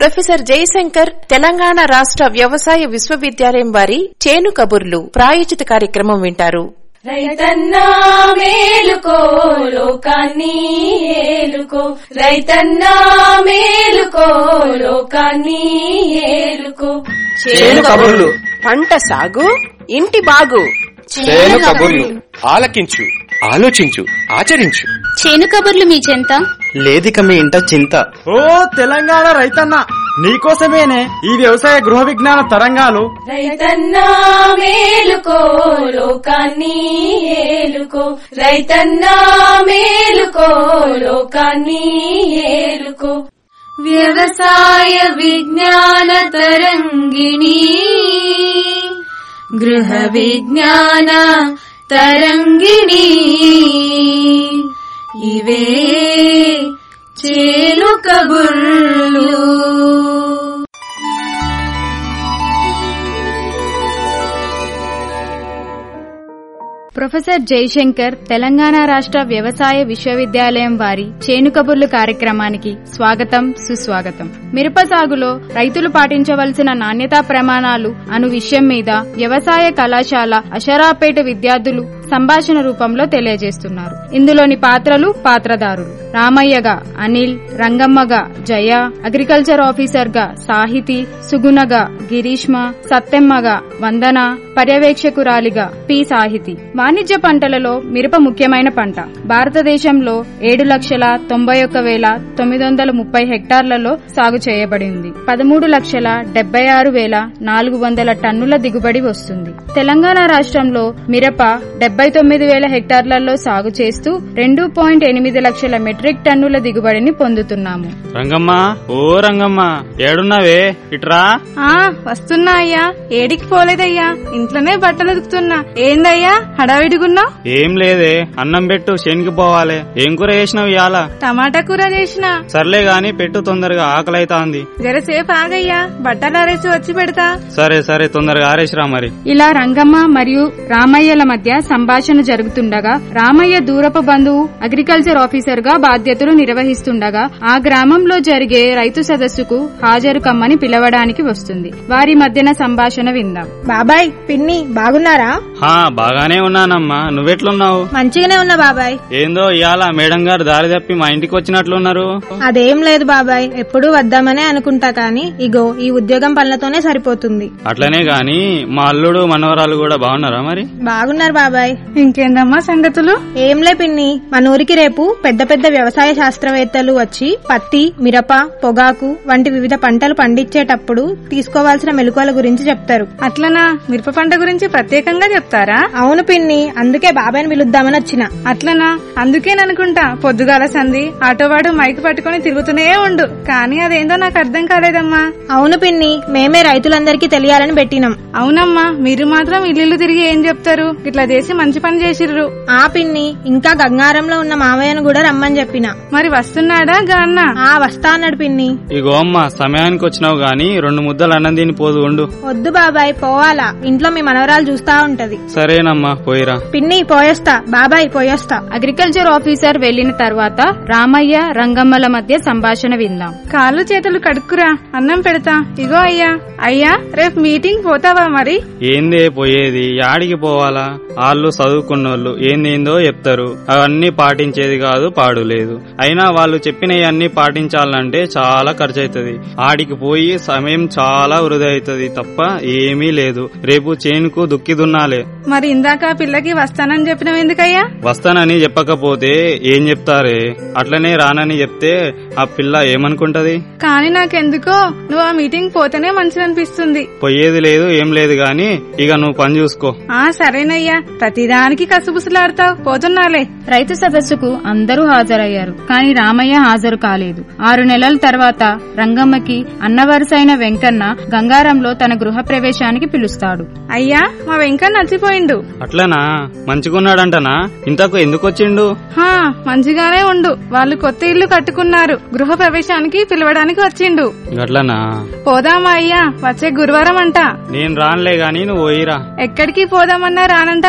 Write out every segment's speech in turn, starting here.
professor Jayashankar Telangana రాష్ట్ర వ్యవసాయ విశ్వవిద్యాలయం వారి చేను కబుర్లు ప్రాయోజిత కార్యక్రమం వింటారు రైతన్నా మేలుకో లోకాన్ని ఏలుకో రైతన్నా మేలుకో లోకాన్ని ఏలుకో చేను కబుర్లు పంట సాగు ఇంటి బాగు చేను కబుర్లు ఆలకించు ఆలోచించు ఆచరించు చేను కబుర్లు మీ చెంత లేదిక మీ ఇంట చింత ఓ తెలంగాణ రైతన్న నీకోసమేనే ఈ వ్యవసాయ గృహ విజ్ఞాన తరంగాలు రైతన్నా మేలుకో లోకాన్ని ఏలుకో రైతన్నా మేలుకో లోకాన్ని ఏలుకో వ్యవసాయ విజ్ఞాన తరంగిణి గృహ విజ్ఞాన తరంగిణి ఇవే చేలు కబుర్లు ప్రొఫెసర్ జయశంకర్ తెలంగాణ రాష్ట్ర వ్యవసాయ విశ్వవిద్యాలయం వారి చేను కబుర్లు కార్యక్రమానికి స్వాగతం సుస్వాగతం మిరప సాగులో రైతులు పాటించవలసిన నాణ్యతా ప్రమాణాలు అను విషయం మీద వ్యవసాయ కళాశాల అషరాపేట విద్యార్థులు సంభాషణ రూపంలో తెలియజేస్తున్నారు ఇందులోని పాత్రలు పాత్రదారులు రామయ్యగా అనిల్ రంగమ్మగా జయ అగ్రికల్చర్ ఆఫీసర్గా సాహితి సుగుణగా గిరీష్మ సత్తెమ్మగా వందన పర్యవేక్షకురాలిగా పి సాహితి వాణిజ్య పంటలలో మిరప ముఖ్యమైన పంట భారతదేశంలో ఏడు లక్షల తొంభై ఒక్క వేల తొమ్మిది వందల ముప్పై హెక్టార్లలో సాగు చేయబడింది పదమూడు లక్షల డెబ్బై ఆరు వేల నాలుగు వందల టన్నుల దిగుబడి వస్తుంది తెలంగాణ రాష్ట్రంలో మిరప డెబ్బై తొమ్మిది వేల హెక్టార్లలో సాగు చేస్తూ రెండు పాయింట్ ఎనిమిది లక్షల మెట్రిక్ టన్నుల దిగుబడిని పొందుతున్నాము రంగమ్మ ఓ రంగమ్మ ఏడున్నావే ఇట్రా ఆ వస్తున్నా అయ్యా ఏడికి పోలేదయ్యా ఇంట్లోనే బట్టలు ఉతుకుతున్నా ఏందయ్యా హడావిడిగున్నావు ఏం లేదే అన్నం పెట్టు శనికి పోవాలి ఏం కూర చేసినావు ఇవాళ టమాటా కూర చేసిన సర్లే గాని పెట్టు తొందరగా ఆకలి అవుతాంది జరసేపు ఆగయ్యా బట్టలు ఆరేసి వచ్చి పెడతా సరే సరే తొందరగా ఆరేసిరా మరి ఇలా రంగమ్మ మరియు రామయ్యల మధ్య సంభాషణ జరుగుతుండగా రామయ్య దూరపు బంధువు అగ్రికల్చర్ ఆఫీసర్ గా బాధ్యతలు నిర్వహిస్తుండగా ఆ గ్రామంలో జరిగే రైతు సదస్సుకు హాజరు కమ్మని పిలవడానికి వస్తుంది వారి మధ్యన సంభాషణ విందాం బాబాయ్ పిన్ని బాగున్నారా హా బాగానే ఉన్నానమ్మా నువ్వెట్లున్నావు మంచిగానే ఉన్నా బాబాయ్ ఏందో ఇవాళ మేడం గారు దారి తప్పి మా ఇంటికి వచ్చినట్లున్నారు అదేం లేదు బాబాయ్ ఎప్పుడూ వద్దామనే అనుకుంటా కానీ ఇగో ఈ ఉద్యోగం పనులతోనే సరిపోతుంది అట్లనే గాని మా అల్లుడు మనవరాలు కూడా బాగున్నారా మరి బాగున్నారు బాబాయ్ ఇంకేందమ్మా సంగతులు ఏంలే పిన్ని మన ఊరికి రేపు పెద్ద పెద్ద వ్యవసాయ శాస్త్రవేత్తలు వచ్చి పత్తి మిరప పొగాకు వంటి వివిధ పంటలు పండించేటప్పుడు తీసుకోవాల్సిన మెలకువల గురించి చెప్తారు అట్లనా మిరప పంట గురించి ప్రత్యేకంగా చెప్తారా అవును పిన్ని అందుకే బాబాయ్ని పిలుద్దామని వచ్చిన అట్లనా అందుకేననుకుంటా పొద్దుగాల సంధి ఆటోవాడు మైక్ పట్టుకొని తిరుగుతూనే ఉండు కానీ అదేందో నాకు అర్థం కాలేదమ్మా అవును పిన్ని మేమే రైతులందరికీ తెలియాలని పెట్టినాం అవునమ్మా మీరు మాత్రం ఇల్లు తిరిగి ఏం చెప్తారు ఇట్లా చేసి మంచి పని చేసిర్రు ఆ పిన్ని ఇంకా గంగారంలో ఉన్న మావయ్యను కూడా రమ్మని చెప్పిన మరి వస్తున్నాడా గాన్న ఆ వస్తా అన్నాడు పిన్ని ఇగో అమ్మ సమయానికి వచ్చినావు గాని రెండు ముద్దలు అన్నం తిని పోదు ఉండు వద్దు బాబాయ్ పోవాలా ఇంట్లో మీ మనవరాలు చూస్తా ఉంటది సరేనమ్మా పోయిరా పిన్ని పోయేస్తా బాబాయ్ పోయేస్తా అగ్రికల్చర్ ఆఫీసర్ వెళ్లిన తర్వాత రామయ్య రంగమ్మల మధ్య సంభాషణ విందాం కాళ్ళు చేతులు కడుక్కురా అన్నం పెడతా ఇగో అయ్యా అయ్యా రేపు మీటింగ్ పోతావా మరి ఏందే పోయేది యాడికి పోవాలా వాళ్ళు చదువుకున్నోళ్ళు ఏందేందో చెప్తారు అవన్నీ పాటించేది కాదు పాడు లేదు అయినా వాళ్ళు చెప్పినవి అన్ని పాటించాలంటే చాలా ఖర్చు అవుతుంది ఆడికి పోయి సమయం చాలా వృధా అవుతుంది తప్ప ఏమీ లేదు రేపు చేనుకు దుక్కి దున్నాలే మరి ఇందాక ఆ పిల్లకి వస్తానని చెప్పినవి ఎందుకయ్యా వస్తానని చెప్పకపోతే ఏం చెప్తారే అట్లనే రానని చెప్తే ఆ పిల్ల ఏమనుకుంటది కానీ నాకెందుకో నువ్వు ఆ మీటింగ్ పోతేనే మంచిదనిపిస్తుంది పోయేది లేదు ఏం లేదు గాని ఇక నువ్వు పని చూసుకో ఆ సరేనయ్యా ప్రతిదానికి కసుబుసులాడతావు పోతున్నాలే రైతు సదస్సుకు అందరూ హాజరయ్యారు కానీ రామయ్య హాజరు కాలేదు ఆరు నెలల తర్వాత రంగమ్మకి అన్నవరుసైన వెంకన్న గంగారంలో తన గృహ ప్రవేశానికి పిలుస్తాడు అయ్యా మా వెంకన్న నచ్చిపోయిండు అట్లనా మంచిగున్నాడంటనా ఇంతకు ఎందుకు వచ్చిండు హా మంచిగానే ఉండు వాళ్ళు కొత్త ఇల్లు కట్టుకున్నారు గృహ ప్రవేశానికి పిలవడానికి వచ్చిండు గట్లనా పోదామా అయ్యా వచ్చే గురువారం అంట నేను రానులే గాని నువ్వు పోయిరా ఎక్కడికి పోదామన్నా రానంటావెందుకయ్యా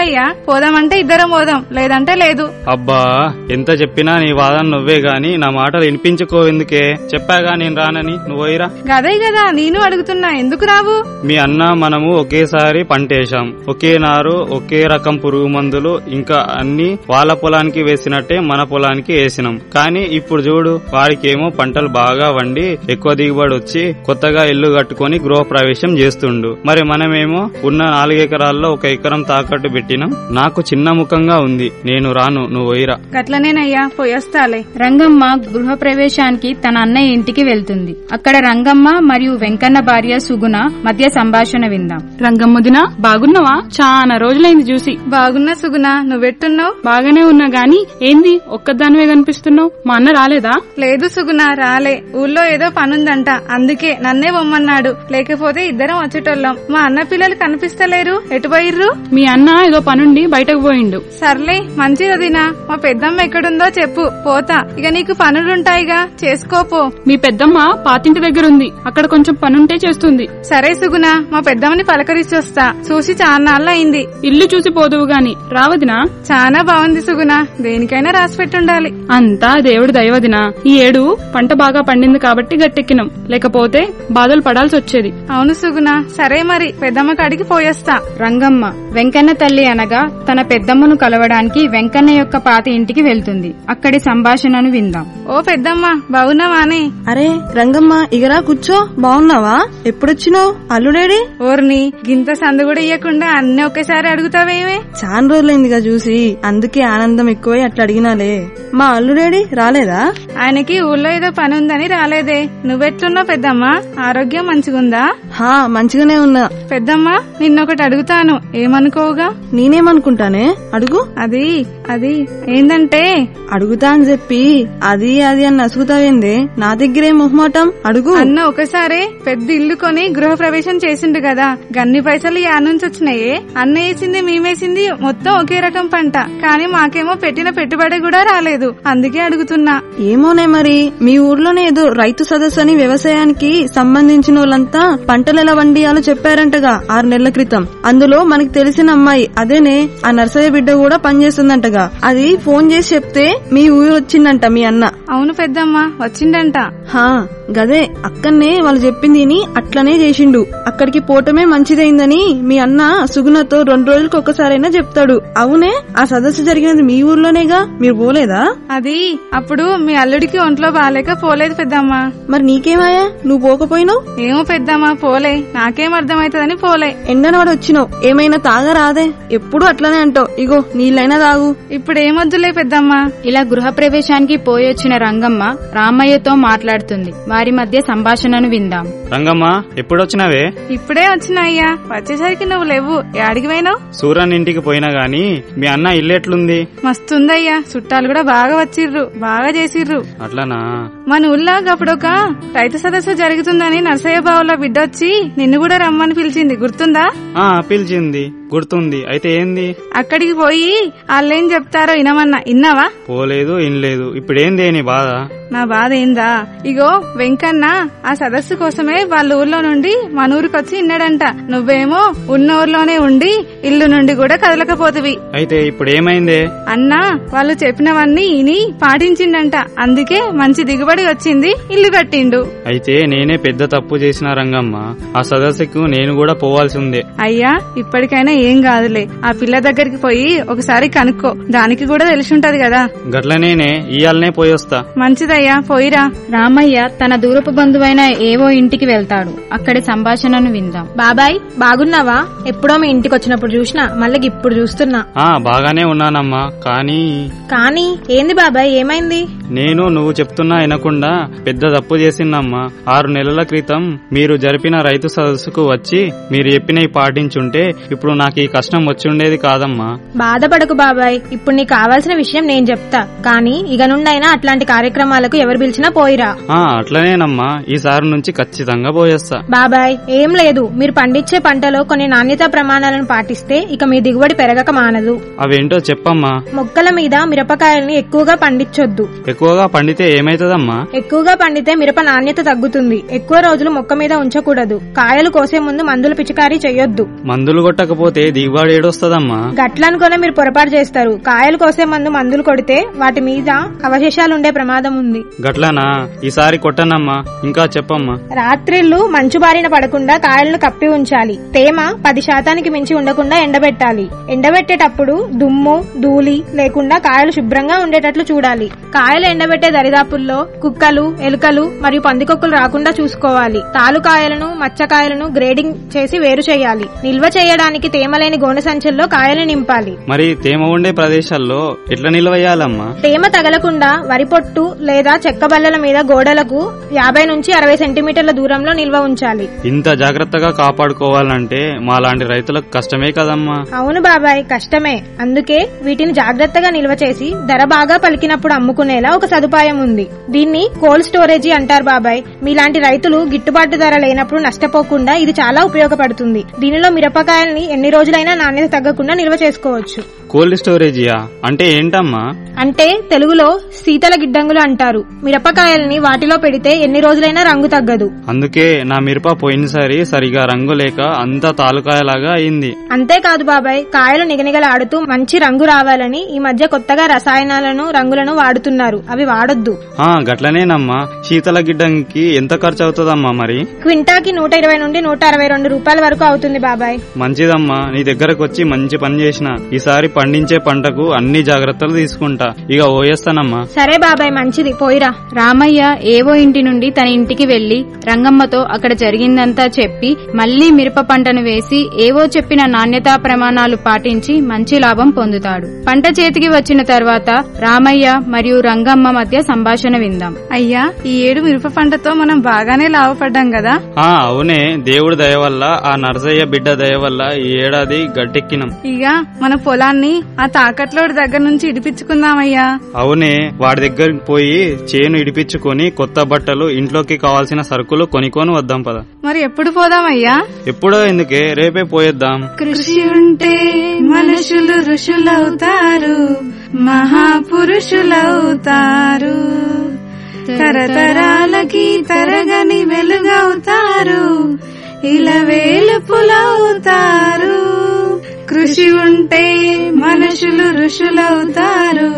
అయ్యా పోదామంటే ఇద్దరం పోదాం లేదంటే లేదు అబ్బా ఎంత చెప్పినా నీ వాదన నువ్వే గాని నా మాటలు వినిపించుకోవెందుకే చెప్పాగా నేను రానని నువ్వు పోయిరా గదే కదా నేను అడుగుతున్నా ఎందుకు రావు మీ అన్న మనము ఒకేసారి పంటేశాం ఒకే నారు ఒకే రకం పురుగు మందులు ఇంకా అన్ని వాళ్ళ పొలానికి వేసినట్టే మన పొలానికి వేసినాం కానీ ఇప్పుడు చూడు వాడికేమో పంటలు బాగా వండి ఎక్కువ దిగుబడి వచ్చి కొత్తగా ఇల్లు కట్టుకొని గృహ ప్రవేశం చేస్తుండు మరి మనమేమో ఉన్న నాలుగెకరాల్లో ఒక ఎకరం తాకట్టు పెట్టినాం నాకు చిన్న ముఖంగా ఉంది నేను రాను నువ్వు పోయిరా గట్లనేనయ్యా పోయొస్తాలే రంగమ్మ గృహ ప్రవేశానికి తన అన్నయ్య ఇంటికి వెళ్తుంది అక్కడ రంగమ్మ మరియు వెంకన్న భార్య సుగుణ మధ్య సంభాషణ విందాం రంగమ్మదిన బాగున్నావా చాలా రోజులైంది చూసి బాగున్నా సుగుణ నువ్వెట్టున్నావు బాగానే ఉన్నా గాని ఏంది ఒక్కదానివే కనిపిస్తున్నావు మా అన్న రాలేదా లేదు సుగుణ రాలే ఊళ్ళో ఏదో పనుందంట అందుకే నన్నే పొమ్మన్నాడు లేకపోతే ఇద్దరం వచ్చేటోళ్ళం మా అన్న పిల్లలు కనిపిస్తలేరు ఎటు పోయిర్రు మీ అన్న ఏదో పనుండి బయటకు పోయిండు సర్లే మంచిది వదినా మా పెద్దమ్మ ఎక్కడుందో చెప్పు పోతా ఇక నీకు పనులుంటాయిగా చేసుకోపో మీ పెద్దమ్మ పాతింటి దగ్గర ఉంది అక్కడ కొంచెం పనుంటే చేస్తుంది సరే సుగుణ మా పెద్దమ్మని పలకరించి వస్తా చూసి చాన్నాళ్ళు అయింది ఇల్లు చూసి పోదువు గాని రావదినా చాలా బాగుంది సుగుణ దేనికైనా రాసి పెట్టుండాలి అంతా దేవుడి దయవదినా ఈ ఏడు పంట బాగా పండింది కాబట్టి గట్టెక్కినాం లేకపోతే బాధలు పడాల్సి వచ్చేది అవును సుగుణ సరే మరి పెద్దమ్మ కాడికి పోయేస్తా రంగమ్మ వెంకన్న తల్లి అనగా తన పెద్దమ్మను కలవడానికి వెంకన్న యొక్క పాత ఇంటికి వెళ్తుంది అక్కడి సంభాషణను విందాం ఓ పెద్దమ్మ బాగున్నావానే అరే రంగమ్మ ఇగరా కూర్చో బాగున్నావా ఎప్పుడొచ్చినావు అల్లుడేడి ఓర్ని గింత సందు కూడా ఇయ్యకుండా అన్ని ఒకేసారి అడుగుతావేమే చాలా రోజులైందిగా చూసి అందుకే ఆనందం ఎక్కువై అట్లా అడిగినాలే మా అల్లుడేడి రాలేదా ఆయనకి ఊళ్ళో ఏదో పని ఉందని రాలేదే నువ్వెట్లున్నావు పెద్దమ్మ ఆరోగ్యం మంచిగుందా హా మంచిగానే ఉన్నా పెద్దమ్మ నిన్నొకటి అడుగుతాను ఏమనుకోవుగా నేనేమనుకుంటానే అడుగు అది అది ఏందంటే అడుగుతా అని చెప్పి అది అది అని నసుగుతావేందే నా దగ్గరే మొహమాటం అడుగు అన్న ఒకసారే పెద్ద ఇల్లు కొని గృహ ప్రవేశం చేసిండు కదా గన్ని పైసలు యా నుంచి వచ్చినాయే అన్న వేసింది మేమేసింది మొత్తం ఒకే రకం పంట కానీ మాకేమో పెట్టిన పెట్టుబడి కూడా రాలేదు అందుకే అడుగుతున్నా ఏమోనే మరి మీ ఊర్లోనే ఏదో రైతు సదస్సు అని వ్యవసాయానికి సంబంధించిన వాళ్ళంతా పంటలు ఎలా వండియాలో చెప్పారంటగా ఆరు నెలల క్రితం అందులో మనకి తెలిసిన అమ్మాయి అదేనే ఆ నర్సయ్య బిడ్డ కూడా పనిచేస్తుందంటగా అది ఫోన్ చేసి చెప్తే మీ ఊరు వచ్చిందంట మీ అన్న అవును పెద్దమ్మ వచ్చిండంట హా గదే అక్కన్నే వాళ్ళు చెప్పింది విని అట్లనే చేసిండు అక్కడికి పోవటమే మంచిదైందని మీ అన్న సుగుణతో రెండు రోజులకు ఒకసారైనా చెప్తాడు అవునే ఆ సదస్సు జరిగినది మీ ఊర్లోనేగా మీరు పోలేదా అది అప్పుడు మీ అల్లుడికి ఒంట్లో బాగాలేక పోలేదు పెద్దమ్మ మరి నీకేమాయా నువ్వు పోకపోయినావు ఏమో పెద్దమ్మ పోలే నాకేం అర్థమైతదని పోలే ఎండనవాడు వచ్చినావు ఏమైనా తాగరాదే ఎప్పుడు అట్లనే అంటావు ఇగో నీళ్ళైనా తాగు ఇప్పుడు ఏమొద్దులే పెద్దమ్మ ఇలా గృహప్రవేశానికి పోయొచ్చిన రంగమ్మ రామయ్యతో మాట్లాడుతుంది వారి మధ్య సంభాషణను విందాం రంగమ్మ ఎప్పుడొచ్చినావే ఇప్పుడే వచ్చినా అయ్యా వచ్చేసరికి నువ్వు లేవు యాడికి పోయినావు సూరన్ ఇంటికి పోయినా గాని మీ అన్న ఇల్లు ఎట్లుంది మస్తుందయ్యా చుట్టాలు కూడా బాగా వచ్చిర్రు బాగా చేసిర్రు అట్లనా మన ఊళ్ళో అప్పుడొక రైతు సదస్సు జరుగుతుందని నర్సయ్య బావుల బిడ్డ వచ్చి నిన్ను కూడా రమ్మని పిలిచింది గుర్తుందా ఆ పిలిచింది గుర్తుంది అయితే ఏంది అక్కడికి పోయి వాళ్ళేం చెప్తారో ఇనమన్నా ఇన్నావా పోలేదు ఇన్లేదు ఇప్పుడేంది నీ బాధ నా బాధ ఏందా ఇగో వెంకన్న ఆ సదస్సు కోసమే వాళ్ళ ఊర్లో నుండి మన ఊరికి వచ్చి ఇన్నాడంట నువ్వేమో ఉన్న ఊర్లోనే ఉండి ఇల్లు నుండి కూడా కదలకపోతివి అయితే ఇప్పుడు ఏమైందే అన్నా వాళ్ళు చెప్పినవన్నీ ఇని పాటించిండంట అందుకే మంచి దిగుబడి వచ్చింది ఇల్లు కట్టిండు అయితే నేనే పెద్ద తప్పు చేసిన రంగమ్మ ఆ సదస్సుకు నేను కూడా పోవాల్సి ఉందే అయ్యా ఇప్పటికైనా ఏం కాదులే ఆ పిల్ల దగ్గరికి పోయి ఒకసారి కనుక్కో దానికి కూడా తెలిసుంటది కదా గట్లనేనే ఇయాలనే పోయొస్తా మంచిదయ్యా పోయిరా రామయ్య తన దూరపు బంధువైన ఏవో ఇంటికి వెళ్తాడు అక్కడి సంభాషణను విందాం బాబాయ్ బాగున్నావా ఎప్పుడో మీ ఇంటికి వచ్చినప్పుడు చూసినా మళ్ళీ ఇప్పుడు చూస్తున్నా ఆ బాగానే ఉన్నానమ్మా కానీ కానీ ఏంది బాబాయ్ ఏమైంది నేను నువ్వు చెప్తున్నా వినకుండా పెద్ద తప్పు చేసిందమ్మా ఆరు నెలల క్రితం మీరు జరిపిన రైతు సదస్సుకు వచ్చి మీరు చెప్పినవి పాటించుంటే ఇప్పుడు నాకు ఈ కష్టం వచ్చుండేది కాదమ్మా బాధపడకు బాబాయ్ ఇప్పుడు నీకు కావాల్సిన విషయం నేను చెప్తా కానీ ఇక నుండైనా అట్లాంటి కార్యక్రమాలకు పంటలకు ఎవరు పిలిచినా పోయిరా ఆ అట్లనేనమ్మా ఈసారి నుంచి ఖచ్చితంగా పోయేస్తా బాబాయ్ ఏం లేదు మీరు పండించే పంటలో కొన్ని నాణ్యతా ప్రమాణాలను పాటిస్తే ఇక మీ దిగుబడి పెరగక మానదు అవేంటో చెప్పమ్మా మొక్కల మీద మిరపకాయల్ని ఎక్కువగా పండించొద్దు ఎక్కువగా పండితే ఏమైతుందమ్మా ఎక్కువగా పండితే మిరప నాణ్యత తగ్గుతుంది ఎక్కువ రోజులు మొక్క మీద ఉంచకూడదు కాయలు కోసే ముందు మందులు పిచికారీ చేయొద్దు మందులు కొట్టకపోతే దిగుబడి ఏడొస్తదమ్మా గట్లనుకునే మీరు పొరపాటు చేస్తారు కాయలు కోసే ముందు మందులు కొడితే వాటి మీద అవశేషాలుండే ప్రమాదం ఉంది గట్లనా ఈసారి కొట్టనమ్మా ఇంకా చెప్పమ్మా రాత్రిళ్లు మంచు బారిన పడకుండా కాయలను కప్పి ఉంచాలి తేమ పది శాతానికి మించి ఉండకుండా ఎండబెట్టాలి ఎండబెట్టేటప్పుడు దుమ్ము ధూళి లేకుండా కాయలు శుభ్రంగా ఉండేటట్లు చూడాలి కాయలు ఎండబెట్టే దరిదాపుల్లో కుక్కలు ఎలుకలు మరియు పందికొక్కులు రాకుండా చూసుకోవాలి తాలుకాయలను మచ్చకాయలను గ్రేడింగ్ చేసి వేరు చేయాలి నిల్వ చేయడానికి తేమలేని గోనె సంచుల్లో కాయలు నింపాలి మరి తేమ ఉండే ప్రదేశాల్లో ఎట్లా నిల్వయ్యాలమ్మా తేమ తగలకుండా వరి పొట్టు లేదా చెక్క బల్లల మీద గోడలకు యాభై నుంచి అరవై సెంటీమీటర్ల దూరంలో నిల్వ ఉంచాలి ఇంత జాగ్రత్తగా కాపాడుకోవాలంటే మాలాంటి రైతులకు కష్టమే కదమ్మా అవును బాబాయ్ కష్టమే అందుకే వీటిని జాగ్రత్తగా నిల్వ చేసి ధర బాగా పలికినప్పుడు అమ్ముకునేలా ఒక సదుపాయం ఉంది దీన్ని కోల్డ్ స్టోరేజీ అంటారు బాబాయ్ మీలాంటి రైతులు గిట్టుబాటు ధర లేనప్పుడు నష్టపోకుండా ఇది చాలా ఉపయోగపడుతుంది దీనిలో మిరపకాయల్ని ఎన్ని రోజులైనా నాణ్యత తగ్గకుండా నిల్వ చేసుకోవచ్చు కోల్డ్ స్టోరేజియా అంటే ఏంటమ్మా అంటే తెలుగులో శీతల గిడ్డంగులు అంటారు మిరపకాయల్ని వాటిలో పెడితే ఎన్ని రోజులైనా రంగు తగ్గదు అందుకే నా మిరప పోయినసారి సరిగా రంగు లేక అంతా తాలుకాయలాగా అయింది అంతేకాదు బాబాయ్ కాయలు నిగనిగలాడుతూ మంచి రంగు రావాలని ఈ మధ్య కొత్తగా రసాయనాలను రంగులను వాడుతున్నారు అవి వాడొద్దు ఆ గట్లనేనమ్మా శీతల గిడ్డంకి ఎంత ఖర్చు అవుతుందమ్మా మరి క్వింటాకి నూట ఇరవై నుండి నూట అరవై రెండు రూపాయల వరకు అవుతుంది బాబాయ్ మంచిదమ్మా నీ దగ్గరకు వచ్చి మంచి పని చేసిన ఈసారి పండించే పంటకు అన్ని జాగ్రత్తలు తీసుకుంటా ఇక ఓయేస్తానమ్మా సరే బాబాయ్ మంచిది పోయిరా రామయ్య ఏవో ఇంటి నుండి తన ఇంటికి వెళ్లి రంగమ్మతో అక్కడ జరిగిందంతా చెప్పి మళ్లీ మిరప పంటను వేసి ఏవో చెప్పిన నాణ్యతా ప్రమాణాలు పాటించి మంచి లాభం పొందుతాడు పంట చేతికి వచ్చిన తర్వాత రామయ్య మరియు రంగమ్మ మధ్య సంభాషణ విందాం అయ్యా ఈ ఏడు మిరప పంటతో మనం బాగానే లాభపడ్డాం కదా ఆ అవునే దేవుడి దయ వల్ల ఆ నరసయ్య బిడ్డ దయ వల్ల ఈ ఏడాది గట్టెక్కినాం ఇక మన పొలాన్ని ఆ తాకట్లోడి దగ్గర నుంచి ఇడిపించుకుందామయ్యా అవునే వాడి దగ్గరికి పోయి చేను ఇడిపించుకొని కొత్త బట్టలు ఇంట్లోకి కావాల్సిన సరుకులు కొనికొని వద్దాం పద మరి ఎప్పుడు పోదామయ్యా ఎప్పుడో ఎందుకే రేపే పోయేద్దాం కృషి ఉంటే మనుషులు ఋషులవుతారు మహాపురుషులవుతారు తరతరాలకి తరగని వెలుగవుతారు ఇలా వేలుపులవుతారు కృషి ఉంటే మనుషులు ఋషులవుతారు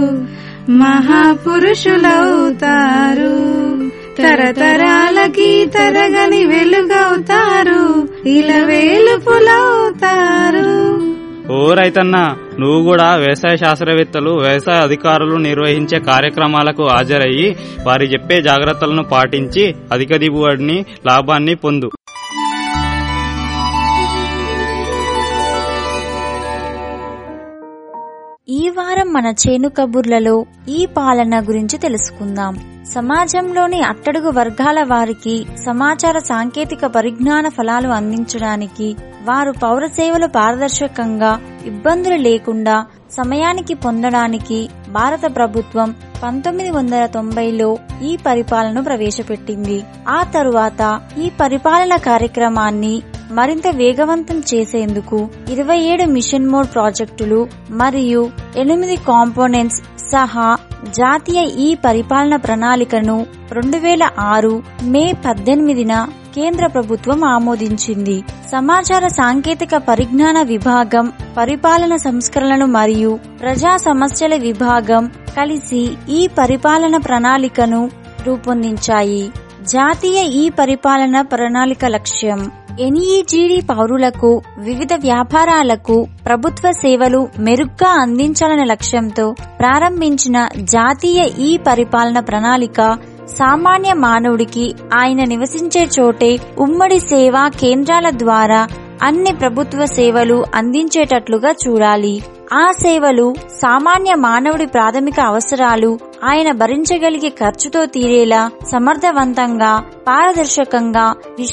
మహాపురుషులవుతారు తరతరాలకి తరగని వెలుగవుతారు ఇలా వేలుపులవుతారు ఓ రైతన్నా నువ్వు కూడా వ్యవసాయ శాస్త్రవేత్తలు వ్యవసాయ అధికారులు నిర్వహించే కార్యక్రమాలకు హాజరయ్యి వారి చెప్పే జాగ్రత్తలను పాటించి అధిక దిగుబడిని లాభాన్ని పొందు ఈ వారం మన చేను కబుర్లలో ఈ పాలన గురించి తెలుసుకుందాం సమాజంలోని అట్టడుగు వర్గాల వారికి సమాచార సాంకేతిక పరిజ్ఞాన ఫలాలు అందించడానికి వారు పౌర సేవలు పారదర్శకంగా ఇబ్బందులు లేకుండా సమయానికి పొందడానికి భారత ప్రభుత్వం పంతొమ్మిది వందల తొంభైలో ఈ పరిపాలనను ప్రవేశపెట్టింది ఆ తరువాత ఈ పరిపాలన కార్యక్రమాన్ని మరింత వేగవంతం చేసేందుకు ఇరవై ఏడు మిషన్ మోడ్ ప్రాజెక్టులు మరియు ఎనిమిది కాంపోనెంట్స్ సహా జాతీయ ఈ పరిపాలన ప్రణాళికను రెండు వేల ఆరు మే పద్దెనిమిదిన కేంద్ర ప్రభుత్వం ఆమోదించింది సమాచార సాంకేతిక పరిజ్ఞాన విభాగం పరిపాలన సంస్కరణలు మరియు ప్రజా సమస్యల విభాగం కలిసి ఈ పరిపాలన ప్రణాళికను రూపొందించాయి జాతీయ ఈ పరిపాలన ప్రణాళిక లక్ష్యం ఎన్ఈజీడీ పౌరులకు వివిధ వ్యాపారాలకు ప్రభుత్వ సేవలు మెరుగ్గా అందించాలనే లక్ష్యంతో ప్రారంభించిన జాతీయ ఈ పరిపాలన ప్రణాళిక సామాన్య మానవుడికి ఆయన నివసించే చోటే ఉమ్మడి సేవా కేంద్రాల ద్వారా అన్ని ప్రభుత్వ సేవలు అందించేటట్లుగా చూడాలి ఆ సేవలు సామాన్య మానవుడి ప్రాథమిక అవసరాలు ఆయన భరించగలిగే ఖర్చుతో తీరేలా సమర్థవంతంగా పారదర్శకంగా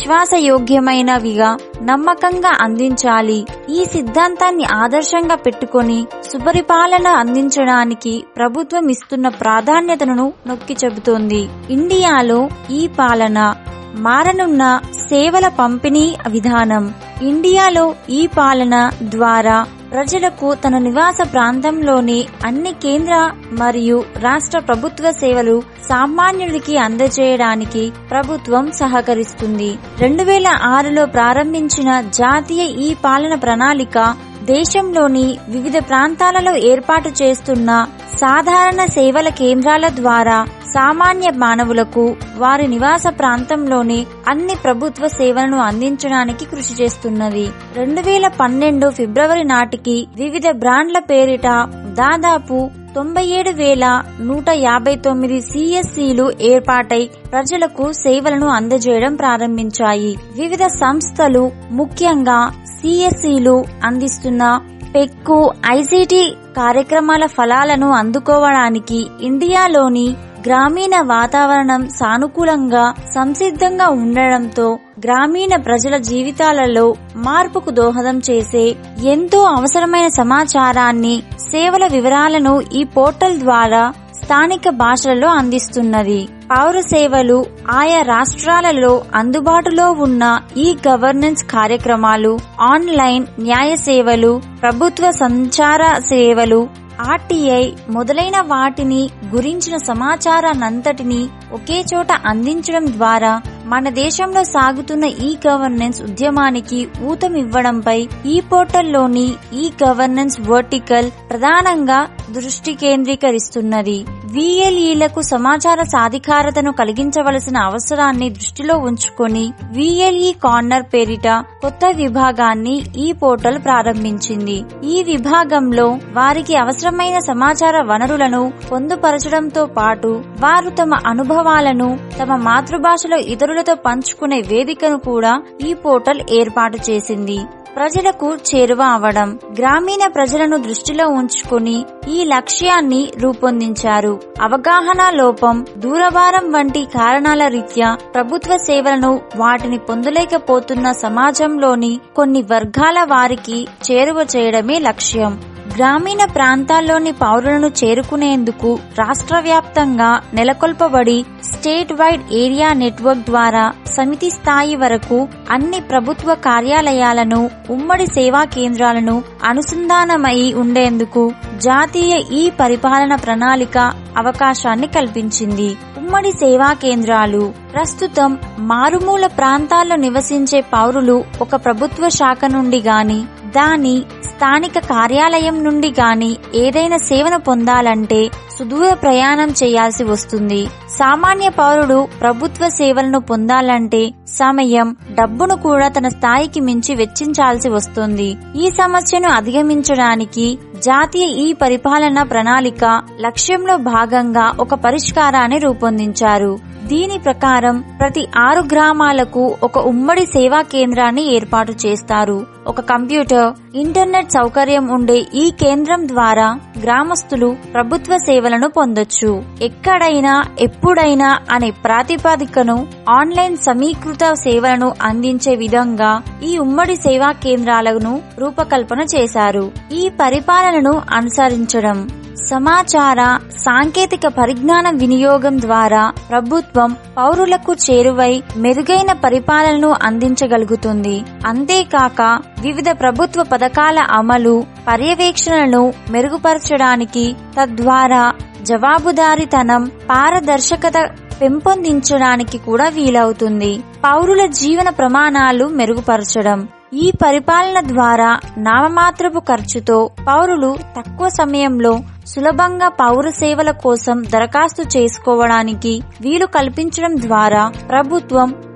విశ్వాసయోగ్యమైనవిగా నమ్మకంగా అందించాలి ఈ సిద్ధాంతాన్ని ఆదర్శంగా పెట్టుకొని సుపరిపాలన అందించడానికి ప్రభుత్వం ఇస్తున్న ప్రాధాన్యతను నొక్కి చెబుతోంది ఇండియాలో ఈ పాలన మారనున్న సేవల పంపిణీ విధానం ఇండియాలో ఈ పాలన ద్వారా ప్రజలకు తన నివాస ప్రాంతంలోని అన్ని కేంద్ర మరియు రాష్ట్ర ప్రభుత్వ సేవలు సామాన్యుడికి అందజేయడానికి ప్రభుత్వం సహకరిస్తుంది రెండు వేల ఆరులో ప్రారంభించిన జాతీయ ఈ పాలన ప్రణాళిక దేశంలోని వివిధ ప్రాంతాలలో ఏర్పాటు చేస్తున్న సాధారణ సేవల కేంద్రాల ద్వారా సామాన్య మానవులకు వారి నివాస ప్రాంతంలోని అన్ని ప్రభుత్వ సేవలను అందించడానికి కృషి చేస్తున్నది రెండు వేల పన్నెండు ఫిబ్రవరి నాటికి వివిధ బ్రాండ్ల పేరిట దాదాపు తొంభై ఏడు వేల నూట యాభై తొమ్మిది సిఎస్సిలు ఏర్పాటై ప్రజలకు సేవలను అందజేయడం ప్రారంభించాయి వివిధ సంస్థలు ముఖ్యంగా సిఎస్సిలు అందిస్తున్న పెక్కు ఐసిటి కార్యక్రమాల ఫలాలను అందుకోవడానికి ఇండియాలోని గ్రామీణ వాతావరణం సానుకూలంగా సంసిద్ధంగా ఉండడంతో గ్రామీణ ప్రజల జీవితాలలో మార్పుకు దోహదం చేసే ఎంతో అవసరమైన సమాచారాన్ని సేవల వివరాలను ఈ పోర్టల్ ద్వారా స్థానిక భాషలలో అందిస్తున్నది పౌర సేవలు ఆయా రాష్ట్రాలలో అందుబాటులో ఉన్న ఈ గవర్నెన్స్ కార్యక్రమాలు ఆన్లైన్ న్యాయ సేవలు ప్రభుత్వ సంచార సేవలు ఆర్టీఐ మొదలైన వాటిని గురించిన సమాచారాన్నంతటినీ ఒకే చోట అందించడం ద్వారా మన దేశంలో సాగుతున్న ఈ గవర్నెన్స్ ఉద్యమానికి ఊతమివ్వడంపై ఈ పోర్టల్లోని ఈ గవర్నెన్స్ వర్టికల్ ప్రధానంగా దృష్టి కేంద్రీకరిస్తున్నది విఎల్ఈలకు సమాచార సాధికారతను కలిగించవలసిన అవసరాన్ని దృష్టిలో ఉంచుకొని విఎల్ఈ కార్నర్ పేరిట కొత్త విభాగాన్ని ఈ పోర్టల్ ప్రారంభించింది ఈ విభాగంలో వారికి అవసరమైన సమాచార వనరులను పొందుపరచడంతో పాటు వారు తమ అనుభవాలను తమ మాతృభాషలో ఇతరులతో పంచుకునే వేదికను కూడా ఈ పోర్టల్ ఏర్పాటు చేసింది ప్రజలకు చేరువ అవడం గ్రామీణ ప్రజలను దృష్టిలో ఉంచుకుని ఈ లక్ష్యాన్ని రూపొందించారు అవగాహన లోపం దూరభారం వంటి కారణాల రీత్యా ప్రభుత్వ సేవలను వాటిని పొందలేకపోతున్న సమాజంలోని కొన్ని వర్గాల వారికి చేరువ చేయడమే లక్ష్యం గ్రామీణ ప్రాంతాల్లోని పౌరులను చేరుకునేందుకు రాష్ట్ర వ్యాప్తంగా నెలకొల్పబడి స్టేట్ వైడ్ ఏరియా నెట్వర్క్ ద్వారా సమితి స్థాయి వరకు అన్ని ప్రభుత్వ కార్యాలయాలను ఉమ్మడి సేవా కేంద్రాలను అనుసంధానమై ఉండేందుకు జాతీయ ఈ పరిపాలన ప్రణాళిక అవకాశాన్ని కల్పించింది ఉమ్మడి సేవా కేంద్రాలు ప్రస్తుతం మారుమూల ప్రాంతాల్లో నివసించే పౌరులు ఒక ప్రభుత్వ శాఖ నుండి గాని దాని స్థానిక కార్యాలయం నుండి గాని ఏదైనా సేవను పొందాలంటే సుదూర ప్రయాణం చేయాల్సి వస్తుంది సామాన్య పౌరుడు ప్రభుత్వ సేవలను పొందాలంటే సమయం డబ్బును కూడా తన స్థాయికి మించి వెచ్చించాల్సి వస్తుంది ఈ సమస్యను అధిగమించడానికి జాతీయ ఈ పరిపాలన ప్రణాళిక లక్ష్యంలో భాగంగా ఒక పరిష్కారాన్ని రూపొందించారు దీని ప్రకారం ప్రతి ఆరు గ్రామాలకు ఒక ఉమ్మడి సేవా కేంద్రాన్ని ఏర్పాటు చేస్తారు ఒక కంప్యూటర్ ఇంటర్నెట్ సౌకర్యం ఉండే ఈ కేంద్రం ద్వారా గ్రామస్తులు ప్రభుత్వ సేవలను పొందొచ్చు ఎక్కడైనా ఎప్పుడైనా అనే ప్రాతిపదికను ఆన్లైన్ సమీకృత సేవలను అందించే విధంగా ఈ ఉమ్మడి సేవా కేంద్రాలను రూపకల్పన చేశారు ఈ పరిపాలనను అనుసరించడం సమాచార సాంకేతిక పరిజ్ఞానం వినియోగం ద్వారా ప్రభుత్వం పౌరులకు చేరువై మెరుగైన పరిపాలనను అందించగలుగుతుంది అంతేకాక వివిధ ప్రభుత్వ పథకాల అమలు పర్యవేక్షణను మెరుగుపరచడానికి తద్వారా జవాబుదారీతనం పారదర్శకత పెంపొందించడానికి కూడా వీలవుతుంది పౌరుల జీవన ప్రమాణాలు మెరుగుపరచడం ఈ పరిపాలన ద్వారా నామమాత్రపు ఖర్చుతో పౌరులు తక్కువ సమయంలో సులభంగా పౌర సేవల కోసం దరఖాస్తు చేసుకోవడానికి వీలు కల్పించడం ద్వారా ప్రభుత్వం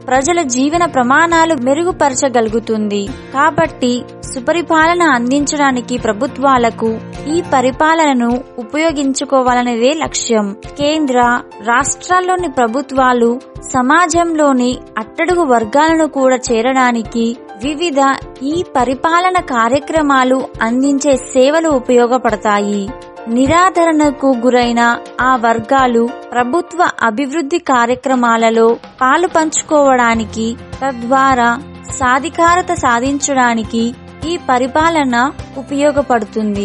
ప్రజల జీవన ప్రమాణాలు మెరుగుపరచగలుగుతుంది కాబట్టి సుపరిపాలన అందించడానికి ప్రభుత్వాలకు ఈ పరిపాలనను ఉపయోగించుకోవాలనేదే లక్ష్యం కేంద్ర రాష్ట్రాల్లోని ప్రభుత్వాలు సమాజంలోని అట్టడుగు వర్గాలను కూడా చేరడానికి వివిధ ఈ పరిపాలన కార్యక్రమాలు అందించే సేవలు ఉపయోగపడతాయి నిరాదరణకు గురైన ఆ వర్గాలు ప్రభుత్వ అభివృద్ధి కార్యక్రమాలలో పాలు పంచుకోవడానికి తద్వారా సాధికారత సాధించడానికి ఈ పరిపాలన ఉపయోగపడుతుంది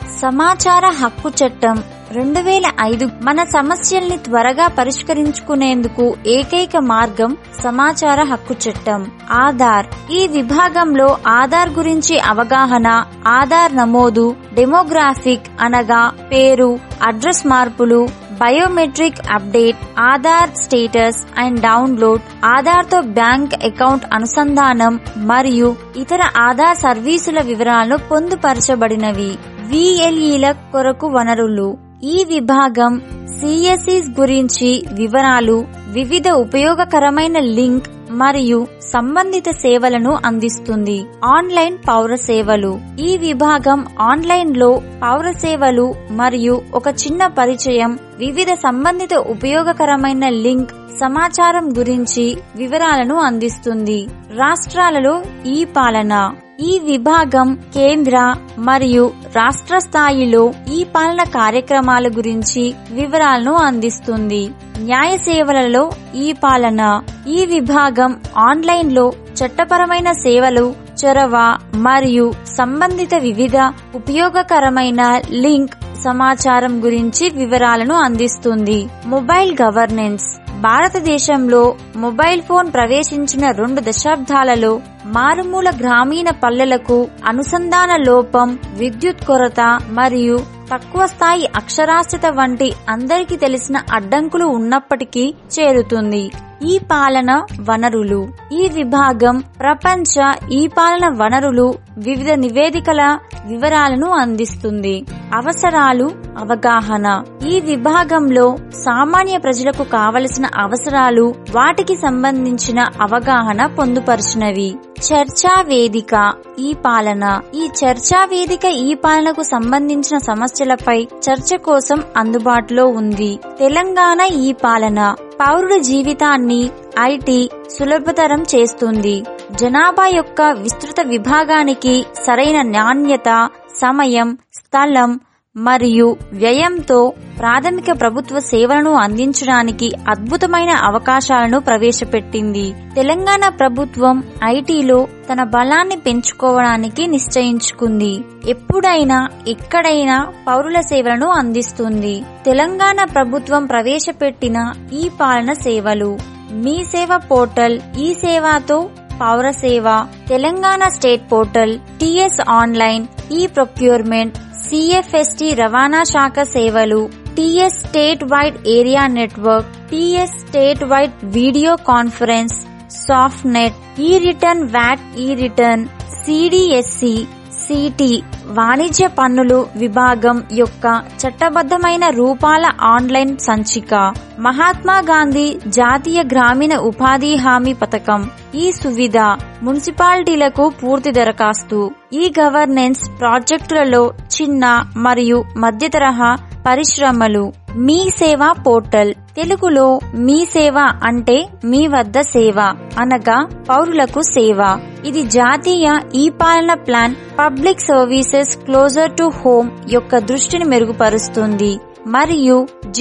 సమాచార హక్కు చట్టం రెండు వేల ఐదు మన సమస్యల్ని త్వరగా పరిష్కరించుకునేందుకు ఏకైక మార్గం సమాచార హక్కు చట్టం ఆధార్ ఈ విభాగంలో ఆధార్ గురించి అవగాహన ఆధార్ నమోదు డెమోగ్రాఫిక్ అనగా పేరు అడ్రస్ మార్పులు biometric update Aadhaar status and download Aadhaar తో బ్యాంక్ అకౌంట్ అనుసంధానం మరియు ఇతర ఆధార్ సర్వీసుల వివరాలను పొందుపరచబడినవి విఎల్ఈల కొరకు వనరులు ఈ విభాగం సిఎస్ఈస్ గురించి వివరాలు వివిధ ఉపయోగకరమైన లింక్ మరియు సంబంధిత సేవలను అందిస్తుంది ఆన్లైన్ పౌర సేవలు ఈ విభాగం ఆన్లైన్ లో పౌర సేవలు మరియు ఒక చిన్న పరిచయం వివిధ సంబంధిత ఉపయోగకరమైన లింక్ సమాచారం గురించి వివరాలను అందిస్తుంది రాష్ట్రాలలో ఈ పాలన ఈ విభాగం కేంద్ర మరియు రాష్ట్ర స్థాయిలో ఈ పాలన కార్యక్రమాల గురించి వివరాలను అందిస్తుంది న్యాయ సేవలలో ఈ పాలన ఈ విభాగం ఆన్లైన్ లో చట్టపరమైన సేవలు చొరవ మరియు సంబంధిత వివిధ ఉపయోగకరమైన లింక్ సమాచారం గురించి వివరాలను అందిస్తుంది మొబైల్ గవర్నెన్స్ భారతదేశంలో మొబైల్ ఫోన్ ప్రవేశించిన రెండు దశాబ్దాలలో మారుమూల గ్రామీణ పల్లెలకు అనుసంధాన లోపం విద్యుత్ కొరత మరియు తక్కువ స్థాయి అక్షరాస్యత వంటి అందరికీ తెలిసిన అడ్డంకులు ఉన్నప్పటికీ చేరుతుంది ఈ పాలన వనరులు ఈ విభాగం ప్రపంచ ఈ పాలన వనరులు వివిధ నివేదికల వివరాలను అందిస్తుంది అవసరాలు అవగాహన ఈ విభాగంలో సామాన్య ప్రజలకు కావలసిన అవసరాలు వాటికి సంబంధించిన అవగాహన పొందుపరిచినవి చర్చా వేదిక ఈ పాలన ఈ చర్చా వేదిక ఈ పాలనకు సంబంధించిన సమస్యలపై చర్చ కోసం అందుబాటులో ఉంది తెలంగాణ ఈ పాలన పౌరుల జీవితాన్ని ఐటీ సులభతరం చేస్తుంది జనాభా యొక్క విస్తృత విభాగానికి సరైన నాణ్యత సమయం స్థలం మరియు వ్యయంతో ప్రాథమిక ప్రభుత్వ సేవలను అందించడానికి అద్భుతమైన అవకాశాలను ప్రవేశపెట్టింది తెలంగాణ ప్రభుత్వం ఐటీలో తన బలాన్ని పెంచుకోవడానికి నిశ్చయించుకుంది ఎప్పుడైనా ఎక్కడైనా పౌరుల సేవలను అందిస్తుంది తెలంగాణ ప్రభుత్వం ప్రవేశపెట్టిన ఈ పాలన సేవలు మీ సేవ పోర్టల్ ఈ సేవతో పౌర సేవ Telangana state portal TS online e procurement C F S T రవాణా శాఖ సేవలు TS state wide area network TS state wide video conference soft net e return VAT e return C D S C C T వాణిజ్య పన్నులు విభాగం యొక్క చట్టబద్ధమైన రూపాల ఆన్లైన్ సంచిక మహాత్మా గాంధీ జాతీయ గ్రామీణ ఉపాధి హామీ పథకం ఈ సువిధ మున్సిపాలిటీలకు పూర్తి దరఖాస్తు ఈ గవర్నెన్స్ ప్రాజెక్టులలో చిన్న మరియు మధ్య తరహా పరిశ్రమలు మీ సేవ పోర్టల్ తెలుగులో మీ సేవ అంటే మీ వద్ద సేవ అనగా పౌరులకు సేవ ఇది జాతీయ ఈ పాలన plan public services closer to home యొక్క దృష్టిని మెరుగుపరుస్తుంది మరియు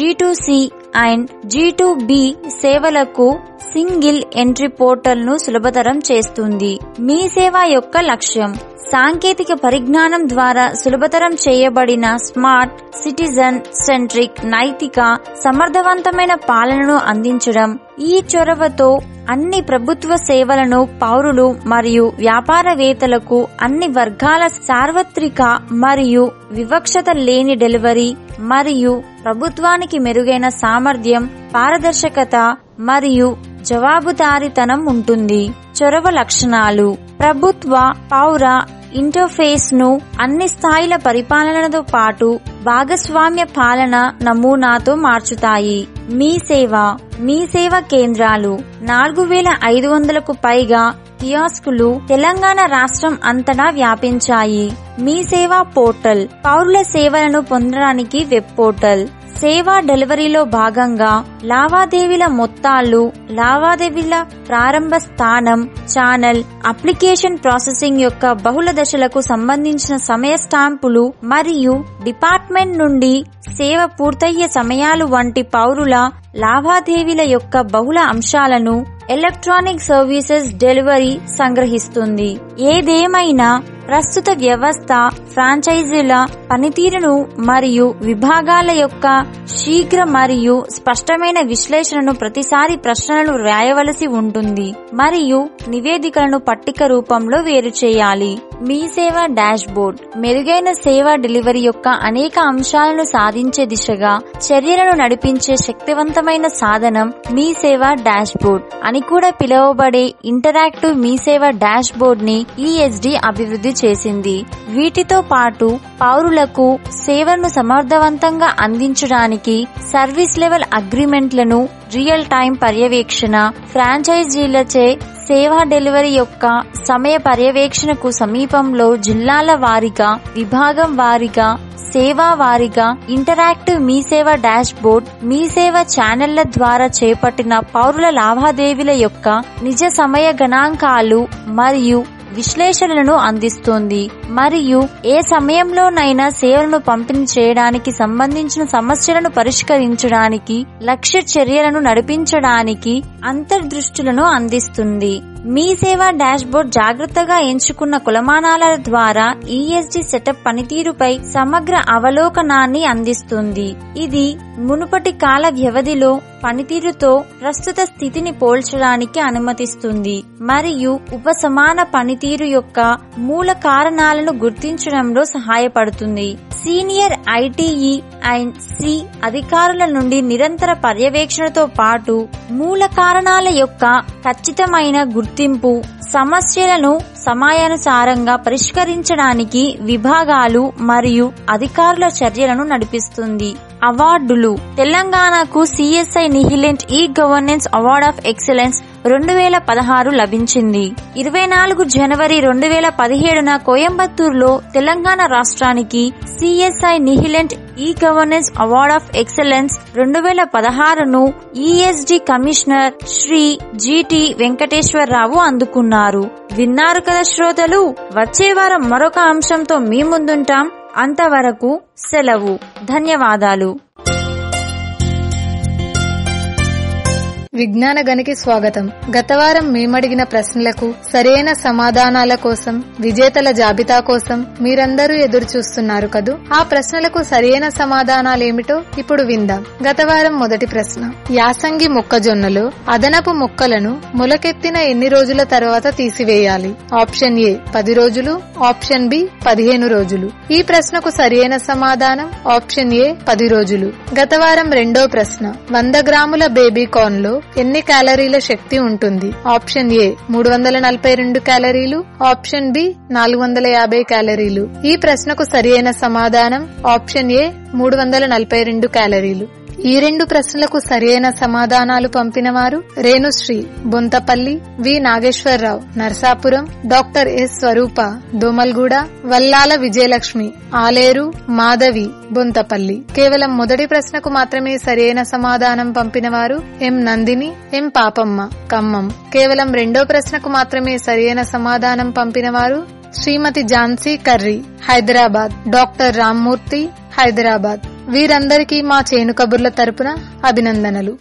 జీ అండ్ జీ బి సేవలకు సింగిల్ ఎంట్రీ పోర్టల్ ను సులభతరం చేస్తుంది మీ సేవ యొక్క లక్ష్యం సాంకేతిక పరిజ్ఞానం ద్వారా సులభతరం చేయబడిన స్మార్ట్ సిటిజన్ సెంట్రిక్ నైతిక సమర్థవంతమైన పాలనను అందించడం ఈ చొరవతో అన్ని ప్రభుత్వ సేవలను పౌరులు మరియు వ్యాపారవేత్తలకు అన్ని వర్గాల సార్వత్రిక మరియు వివక్షత లేని డెలివరీ మరియు ప్రభుత్వానికి మెరుగైన సామర్థ్యం పారదర్శకత మరియు జవాబుదారీతనం ఉంటుంది చొరవ లక్షణాలు ప్రభుత్వ పౌర ఇంటర్ఫేస్ ను అన్ని స్థాయిల పరిపాలనతో పాటు భాగస్వామ్య పాలన నమూనాతో మార్చుతాయి మీ సేవ మీ సేవ కేంద్రాలు నాలుగు వేల ఐదు వందలకు పైగా కియాస్కులు తెలంగాణ రాష్ట్రం అంతటా వ్యాపించాయి మీ సేవా పోర్టల్ పౌరుల సేవలను పొందడానికి వెబ్ పోర్టల్ సేవా డెలివరీలో భాగంగా లావాదేవీల మొత్తాలు లావాదేవీల ప్రారంభ స్థానం ఛానల్ అప్లికేషన్ ప్రాసెసింగ్ యొక్క బహుళ దశలకు సంబంధించిన సమయ స్టాంపులు మరియు డిపార్ట్మెంట్ నుండి సేవ పూర్తయ్యే సమయాలు వంటి పౌరుల లావాదేవీల యొక్క బహుళ అంశాలను ఎలక్ట్రానిక్ సర్వీసెస్ డెలివరీ సంగ్రహిస్తుంది ఏదేమైనా ప్రస్తుత వ్యవస్థ ఫ్రాంచైజీల పనితీరును మరియు విభాగాల యొక్క శీఘ్ర మరియు స్పష్టమైన విశ్లేషణను ప్రతిసారి ప్రశ్నలను వ్రాయవలసి ఉంటుంది మరియు నివేదికలను పట్టిక రూపంలో వేరు చేయాలి మీ సేవ డాష్ బోర్డ్ మెరుగైన సేవా డెలివరీ యొక్క అనేక అంశాలను సాధించే దిశగా చర్యలను నడిపించే శక్తివంతమైన సాధనం మీ సేవ డాష్ బోర్డ్ అని కూడా పిలువబడే ఇంటరాక్టివ్ మీ సేవ డాష్ బోర్డ్ ని ఈఎస్డి అభివృద్ధి చేసింది వీటితో పాటు పౌరులకు సేవలను సమర్థవంతంగా అందించడానికి సర్వీస్ లెవెల్ అగ్రిమెంట్లను రియల్ టైం పర్యవేక్షణ ఫ్రాంచైజీలచే సేవా డెలివరీ యొక్క సమయ పర్యవేక్షణకు సమీపంలో జిల్లాల వారీగా విభాగం వారీగా సేవా వారీగా ఇంటరాక్టివ్ మీ సేవ డాష్ బోర్డ్ మీ సేవ ఛానళ్ల ద్వారా చేపట్టిన పౌరుల లావాదేవీల యొక్క నిజ సమయ గణాంకాలు మరియు విశ్లేషణలను అందిస్తుంది మరియు ఏ సమయంలోనైనా సేవలను పంపిణీ చేయడానికి సంబంధించిన సమస్యలను పరిష్కరించడానికి లక్ష్య చర్యలను నడిపించడానికి అంతర్దృష్టులను అందిస్తుంది మీ సేవ డాష్ బోర్డ్ జాగ్రత్తగా ఎంచుకున్న కులమానాల ద్వారా ఈఎస్జి సెటప్ పనితీరుపై సమగ్ర అవలోకనాన్ని అందిస్తుంది ఇది మునుపటి కాల వ్యవధిలో పనితీరుతో ప్రస్తుత స్థితిని పోల్చడానికి అనుమతిస్తుంది మరియు ఉపసమాన పనితీరు యొక్క మూల కారణాలను గుర్తించడంలో సహాయపడుతుంది సీనియర్ ఐటీఈ అండ్ సి అధికారుల నుండి నిరంతర పర్యవేక్షణతో పాటు మూల కారణాల యొక్క ఖచ్చితమైన గుర్తింపు సమస్యలను సమయానుసారంగా పరిష్కరించడానికి విభాగాలు మరియు అధికారుల చర్యలను నడిపిస్తుంది అవార్డులు తెలంగాణకు CSI నిహిలెంట్ e governance award of excellence రెండు వేల పదహారు లభించింది ఇరవై నాలుగు జనవరి రెండు వేల పదిహేడున కోయంబత్తూరులో తెలంగాణ రాష్ట్రానికి CSI నిహిలెంట్ e governance award of excellence రెండు వేల పదహారును E S D commissioner Shri G T Venkateswararao అందుకున్నారు విన్నారు కదా శ్రోతలు వచ్చే వారం మరొక అంశంతో మీ ముందుంటాం అంతవరకు సెలవు ధన్యవాదాలు విజ్ఞాన గనికి స్వాగతం గత వారం మేమడిగిన ప్రశ్నలకు సరైన సమాధానాల కోసం విజేతల జాబితా కోసం మీరందరూ ఎదురు చూస్తున్నారు కదూ ఆ ప్రశ్నలకు సరైన సమాధానాలేమిటో ఇప్పుడు విందాం గత వారం మొదటి ప్రశ్న యాసంగి మొక్కజొన్నలో అదనపు మొక్కలను మొలకెత్తిన ఎన్ని రోజుల తర్వాత తీసివేయాలి ఆప్షన్ ఏ పది రోజులు ఆప్షన్ బి పదిహేను రోజులు ఈ ప్రశ్నకు సరైన సమాధానం ఆప్షన్ ఏ పది రోజులు గత వారం రెండో ప్రశ్న వంద గ్రాముల బేబీ కార్న్ లో ఎన్ని క్యాలరీల శక్తి ఉంటుంది ఆప్షన్ ఏ మూడు వందల నలభై రెండు క్యాలరీలు ఆప్షన్ బి నాలుగు వందల యాభై క్యాలరీలు ఈ ప్రశ్నకు సరియైన సమాధానం ఆప్షన్ ఏ మూడు వందల నలభై రెండు క్యాలరీలు ఈ రెండు ప్రశ్నలకు సరియైన సమాధానాలు పంపిన వారు Renushri Bontapalli V Nageswara Rao Narsapuram doctor S Swarupa Domalguda Vallala Vijayalakshmi Aleru Madhavi Bontapalli కేవలం మొదటి ప్రశ్నకు మాత్రమే సరైన సమాధానం పంపిన వారు ఎం నందిని ఎం పాపమ్మ ఖమ్మం కేవలం రెండో ప్రశ్నకు మాత్రమే సరైన సమాధానం పంపిన వారు శ్రీమతి ఝాన్సీ కర్రీ హైదరాబాద్ డాక్టర్ రామ్మూర్తి హైదరాబాద్ వీరందరికీ మా చేను కబుర్ల తరపున అభినందనలు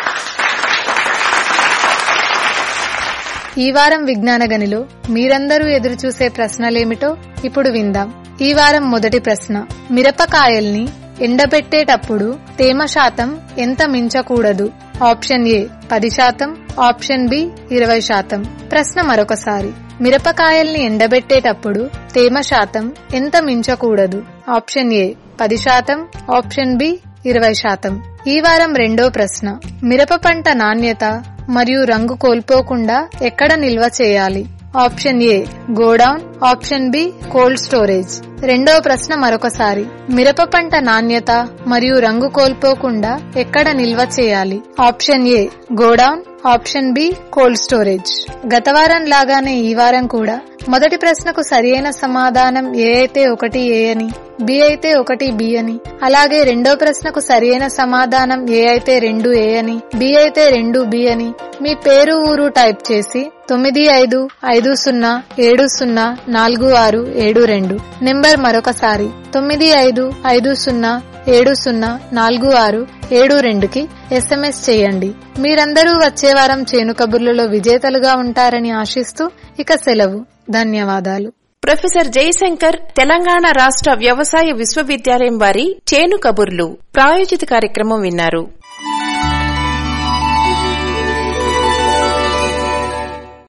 ఈ వారం విజ్ఞాన గనిలో మీరందరూ ఎదురుచూసే ప్రశ్నలేమిటో ఇప్పుడు విందాం ఈ వారం మొదటి ప్రశ్న మిరపకాయల్ని ఎండబెట్టేటప్పుడు తేమ శాతం ఎంత మించకూడదు ఆప్షన్ ఏ పది శాతం ఆప్షన్ బి ఇరవై శాతం ప్రశ్న మరొకసారి మిరపకాయల్ని ఎండబెట్టేటప్పుడు తేమ శాతం ఎంత మించకూడదు ఆప్షన్ ఏ పది శాతం ఆప్షన్ బి ఇరవై శాతం ఈ వారం రెండో ప్రశ్న మిరప పంట నాణ్యత మరియు రంగు కోల్పోకుండా ఎక్కడ నిల్వ చేయాలి option A godown option B cold storage రెండవ ప్రశ్న మరొకసారి మిరప పంట నాణ్యత మరియు రంగు కోల్పోకుండా ఎక్కడ నిల్వ చేయాలి option A godown option B cold storage గత వారం లాగానే ఈ వారం కూడా మొదటి ప్రశ్నకు సరియైన సమాధానం ఏ అయితే ఒకటి ఏ అని బి అయితే ఒకటి బి అని అలాగే రెండో ప్రశ్నకు సరియైన సమాధానం ఏ అయితే రెండు ఏ అని బి అయితే రెండు బి అని మీ పేరు ఊరు టైప్ చేసి తొమ్మిది ఐదు ఐదు సున్నా ఏడు సున్నా నాలుగు ఆరు ఏడు రెండు నెంబర్ మరొకసారి తొమ్మిది ఐదు ఐదు సున్నా ఏడు సున్నా నాలుగు ఆరు ఏడు రెండుకి ఎస్ఎంఎస్ చేయండి మీరందరూ వచ్చే వారం చేను కబుర్లలో విజేతలుగా ఉంటారని ఆశిస్తూ ఇక సెలవు ధన్యవాదాలు ప్రొఫెసర్ జయశంకర్ తెలంగాణ రాష్ట్ర వ్యవసాయ విశ్వవిద్యాలయం వారి చేను కబుర్లు ప్రాయోజిత కార్యక్రమం విన్నారు